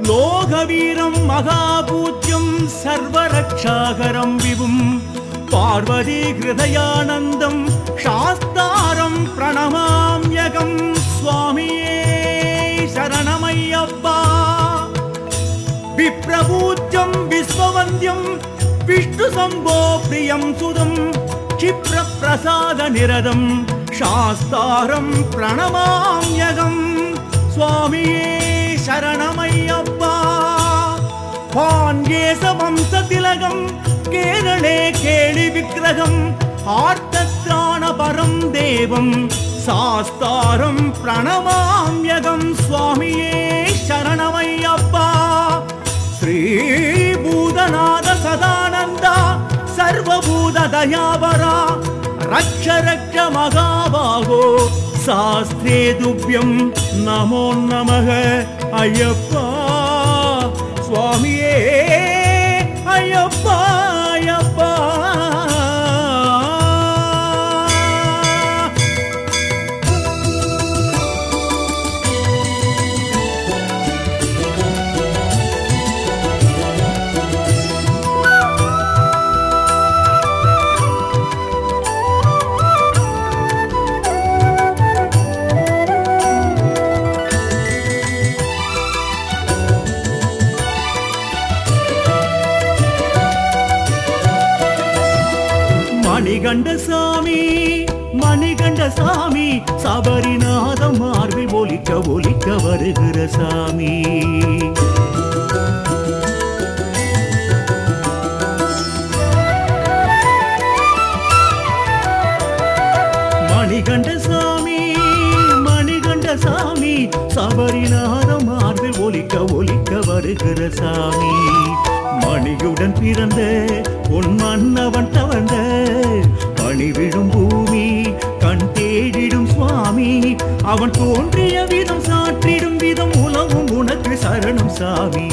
லோகவீரம் மகாபூஜ்யம் சர்வரக்ஷாகரம் விவும் பார்வதி ஹிருதயானந்தம் சாஸ்தாரம் பிரணமாம்யகம் சுவாமியே சரணமையப்பா விப்ரபூஜ்யம் விஸ்வவந்தியம் விஷ்ணு சம்போ பிரியம் சுதம் क्षिप्र प्रसाद निरदं शास्तारं प्रणमाम्यगं स्वामिये शरणमय्यप्पा पाण्ड्येशवंशतिलकं केरळे केळिविग्रहम् आर्तत्राणपरं देवं शास्तारं प्रणमाम्यगं स्वामिये शरणमय्यप्पा श्रीभूतनाथ सदानन्द सर्वभूत दयावरा रक्ष रक्ष महाभागो शास्त्रे तुभ्यं नमो नमः अय्यप्पा स्वामिये अय्यप्पा अय्यप्पा மணிகண்டசாமி மணிகண்டசாமி சபரிநாதம் மார்பில் ஒலிக்க ஒலிக்க வருகிற சாமி மணிகண்டசாமி மணிகண்டசாமி சபரிநாதம் மார்பில் ஒலிக்க ஒலிக்க வருகிற சாமி மணியுடன் பிறந்த உன் மன்னவன் தவழ்ந்த பணி விழும் பூமி கண் தேடிடும் சுவாமி அவன் தோன்றிய விதம் சாற்றிடும் விதம் உலகும் உனக்கு சரணம் சாமி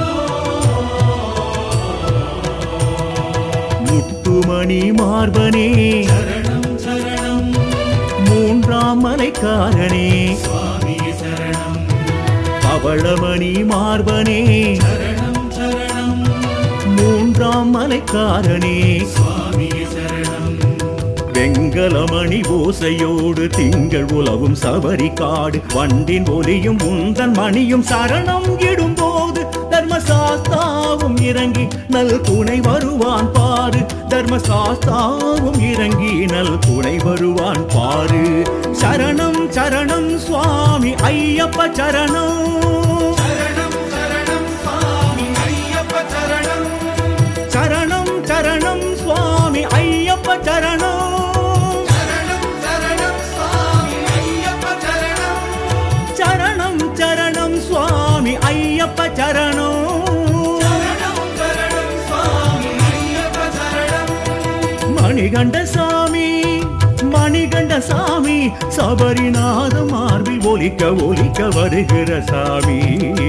முத்துமணி மார்பனே சரணம் சரணம் மூன்றாம் மலைக்காரனே சுவாமி சரணம் பவளமணி மார்பனே சரணம் சரணம் மூன்றாம் மலைக்காரனே சுவாமி சரணம் வெங்கலமணி ஓசையோடு திங்கள் உலவும் சபரி காடு வண்டின் ஒலியும் உந்தன் மணியும் சரணம் இடும்போது தர்மசாஸ்தாவும் இறங்கி நல் துணை வருவான் பாரு தர்மசாஸ்தாவும் இறங்கி நல் துணை வருவான் பாரு சரணம் சரணம் சுவாமி ஐயப்ப சரணம் சரணம் சரணம் சுவாமி ஐயப்ப சரணம் சரணம் சரணம் சுவாமி ஐயப்ப சரணம் சரணம் சரணம் சுவாமி ஐயப்ப சரணம் சரணம் சரணம் சுவாமி ஐயப்ப சரணம் சரணம் சரணம் சுவாமி ஐயப்ப சரணம் மணிகண்ட சாமி மணிகண்ட சாமி சபரிநாத மார்பில் ஒலிக்க ஒலிக்க வருகிற சாமி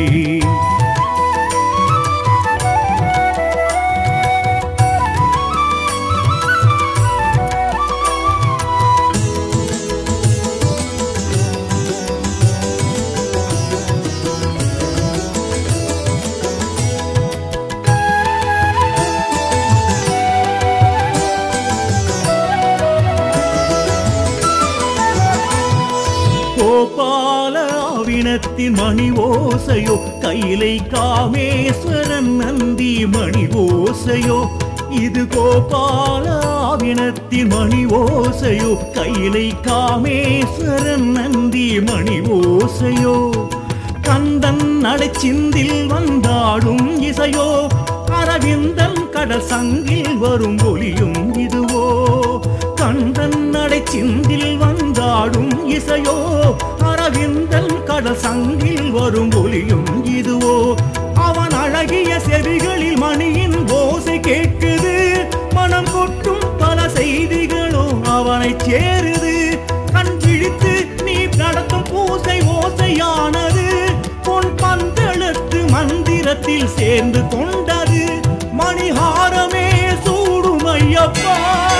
கோபால ஆவினத்தின் மணி ஓசையோ கையிலை காமேஸ்வரன் நந்தி மணி ஓசையோ இது கோபால ஆவினத்தின் மணி ஓசையோ கையிலை காமேஸ்வரன் நந்தி மணி ஓசையோ கந்தன் நடைச்சிந்தில் வந்தாடும் இசையோ அரவிந்தன் கடல் சங்கில் வரும் ஒளியும் இதுவோ கந்தன் நடைச்சிந்தில் வந்தாடும் இசையோ அரவிந்தன் கடல் சங்கில் வரும் ஒளியும் இதுவோ அவன் அழகிய செவிகளில் மணியின் ஓசை கேட்குது மனம் கொட்டும் பல செய்திகளோ அவனை சேருது கண் விழித்து நீ நடத்தும் பூசை ஓசையானது பொன் பந்தெழுத்து மந்திரத்தில் சேர்ந்து கொண்டது மணிஹாரமே சூடும் ஐயப்பா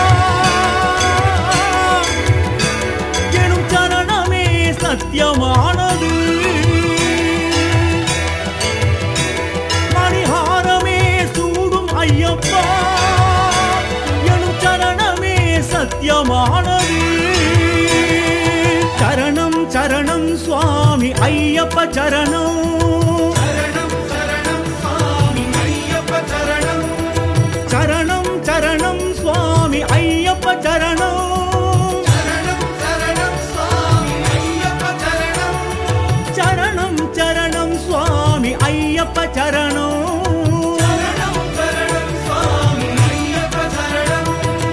எனும் சரணமே சத்தியமானது நித்தியமானது சரணம் சரணம் சுவாமி ஐயப்ப சரணம் சரணம் சரணம் சுவாமி ஐயப்ப சரணம் சரணம் சரணம் சுவாமி ஐயப்ப சரணம் சரணம் சரணம் சுவாமி ஐயப்ப சரணம் சரணம் சரணம் சுவாமி ஐயப்ப சரணம் சரணம் சரணம் சுவாமி ஐயப்ப சரணம்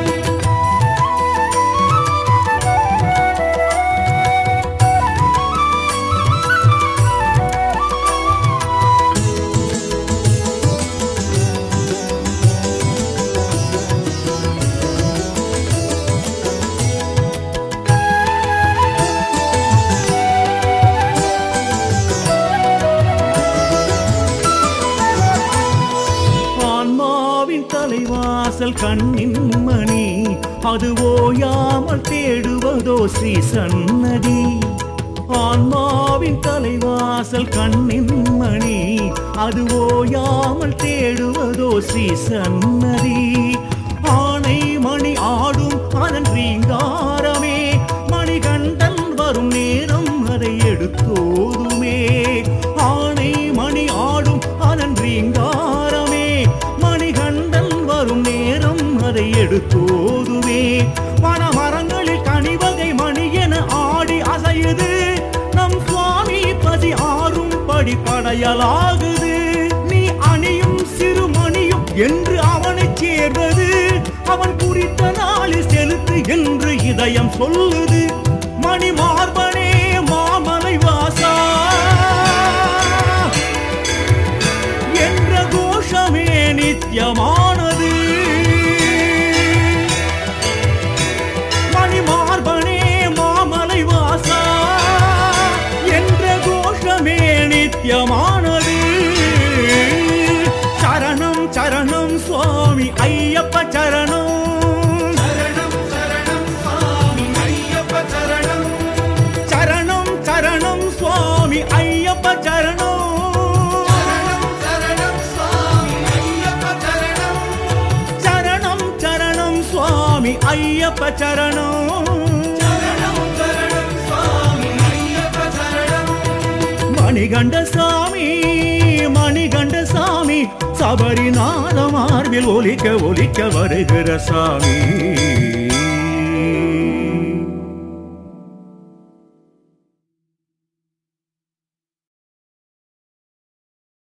ஆன்மாவின் தலைவாசல் கண்ணின் மணி அது ஓயாமல் தேடுவதோ ஸ்ரீ சன்னதி ஆன்மாவின் தலைவாசல் கண்ணின் மணி அது ஓயாமல் தேடுவதோ ஸ்ரீ சன்னதி ஆணை மணி ஆடும் அதன் ரீங்காரமே மணிகண்டன் வரும் நேரம் அதை எடுத்தோதுமே ஆணை மணி ஆடும் அதன் ரீங்காரமே மணிகண்டன் வரும் நேரம் அதை எடுத்தோதுமே மரங்களில் கனிவகை மணி என ஆடி அசையுது நம் சுவாமி பசி ஆறும் படி படையலாகுது நீ அணியும் சிறுமணியும் என்று அவனைச் சேர்வது அவன் குறித்த நாளில் செலுத்து என்று இதயம் சொல்லுது மணி மார்பனே மாமலை வாசா என்ற கோஷமே நித்தியமானது மணி மார்பனே மாமலை வாசா என்ற கோஷமே நித்தியமானது சரணம் சரணம் சுவாமி ஐயப்ப சரணம் சரணம் சரணம் சுவாமி ஐயப்ப சரணம் சரணம் சரணம் சுவாமி ஐயப்ப சரணம் சரணம் சரணம் சுவாமி ஐயப்ப சரணம் சரணம் சரணம் சுவாமி ஐயப்ப சரணம் சரணம் சரணம் சுவாமி ஐயப்ப சரணம் மணிகண்ட சாமி மணிகண்ட சாமி சபரிநாத மார்பில் ஒலிக்க ஒலிக்க வருகிற சாமி